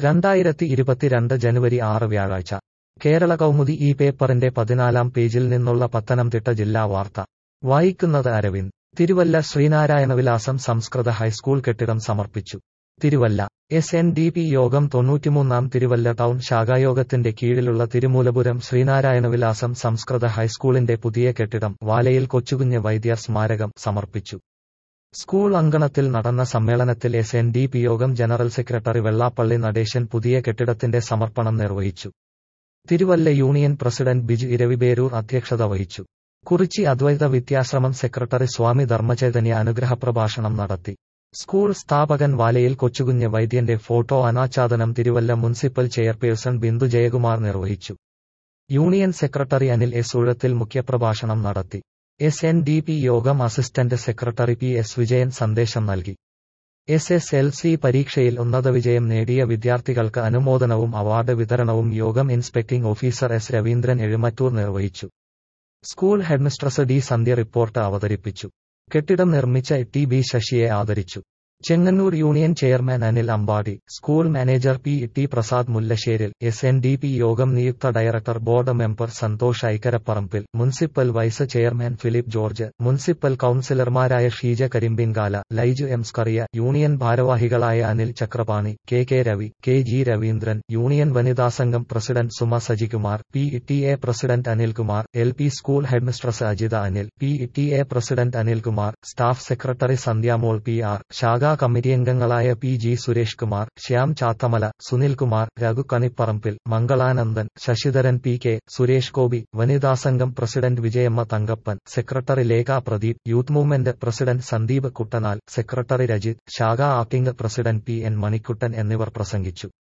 രണ്ടായിരത്തി ഇരുപത്തിരണ്ട് ജനുവരി ആറ് വ്യാഴാഴ്ച കേരള കൗമുദി ഈ പേപ്പറിന്റെ പതിനാലാം പേജിൽ നിന്നുള്ള പത്തനംതിട്ട ജില്ലാ വാർത്ത വായിക്കുന്നത് അരവിന്ദ് തിരുവല്ല ശ്രീനാരായണവിലാസം സംസ്കൃത ഹൈസ്കൂൾ കെട്ടിടം സമർപ്പിച്ചു Thiruvalla S N D P യോഗം തൊണ്ണൂറ്റിമൂന്നാം തിരുവല്ല ടൗൺ ശാഖായോഗത്തിന്റെ കീഴിലുള്ള തിരുമൂലപുരം ശ്രീനാരായണവിലാസം സംസ്കൃത ഹൈസ്കൂളിന്റെ പുതിയ കെട്ടിടം വാലയിൽ കൊച്ചുകുഞ്ഞ് വൈദ്യർ സ്മാരകം സമർപ്പിച്ചു സ്കൂൾ അങ്കണത്തിൽ നടന്ന സമ്മേളനത്തിൽ എസ് എൻ ഡി പി യോഗം ജനറൽ സെക്രട്ടറി വെള്ളാപ്പള്ളി നടേശൻ പുതിയ കെട്ടിടത്തിന്റെ സമർപ്പണം നിർവഹിച്ചു തിരുവല്ല യൂണിയൻ പ്രസിഡന്റ് ബിജു ഇരവിബേരൂർ അധ്യക്ഷത വഹിച്ചു കുറിച്ചി അദ്വൈത വിദ്യാശ്രമം സെക്രട്ടറി സ്വാമി ധർമ്മചൈതന്യ അനുഗ്രഹ പ്രഭാഷണം നടത്തി സ്കൂൾ സ്ഥാപകൻ വാലയിൽ കൊച്ചുകുഞ്ഞ് വൈദ്യന്റെ ഫോട്ടോ അനാച്ഛാദനം തിരുവല്ല മുനിസിപ്പൽ ചെയർപേഴ്സൺ ബിന്ദു ജയകുമാർ നിർവഹിച്ചു union secretary Anil S Uzhathil മുഖ്യപ്രഭാഷണം നടത്തി എസ് എൻ ഡി പി യോഗം assistant secretary P S Vijayan സന്ദേശം നൽകി എസ് എസ് എൽ സി പരീക്ഷയിൽ ഉന്നത വിജയം നേടിയ വിദ്യാർത്ഥികൾക്ക് അനുമോദനവും അവാർഡ് വിതരണവും യോഗം inspecting officer S Raveendran Ezhumattoor നിർവഹിച്ചു school headmistress D Sandhya report അവതരിപ്പിച്ചു കെട്ടിടം നിർമ്മിച്ച ടി ബി ശശിയെ ആദരിച്ചു Chengannur union chairman Anil Ambadi school manager P T Prasad Mullasseril S N D P യോഗം നിയുക്ത director board member Santhosh Aikkaraparambil municipal vice chairman Philip George municipal കൌൺസിലർമാരായ ഷീജ കരിമ്പിൻകാല ലൈജു എം സ്കറിയ യൂണിയൻ ഭാരവാഹികളായ Anil Chakrapani K K Ravi K G Raveendran union വനിതാ സംഘം president Suma Sajikumar P T A president Anilkumar L P school headmistress Ajitha Anil P T A president Anilkumar staff secretary Sandhyamol P R ശാഖാ committee അംഗങ്ങളായ P G Suresh Kumar Shyam Chathamala Sunilkumar Raghu Kanipparambil Mangalanandan Sasidharan P K Suresh Gopi വനിതാ സംഘം president Vijayamma Thankappan secretary Lekha Pradeep youth movement president Sandeep Kuttanal secretary Rajith ശാഖാ acting president P N Manikuttan എന്നിവർ പ്രസംഗിച്ചു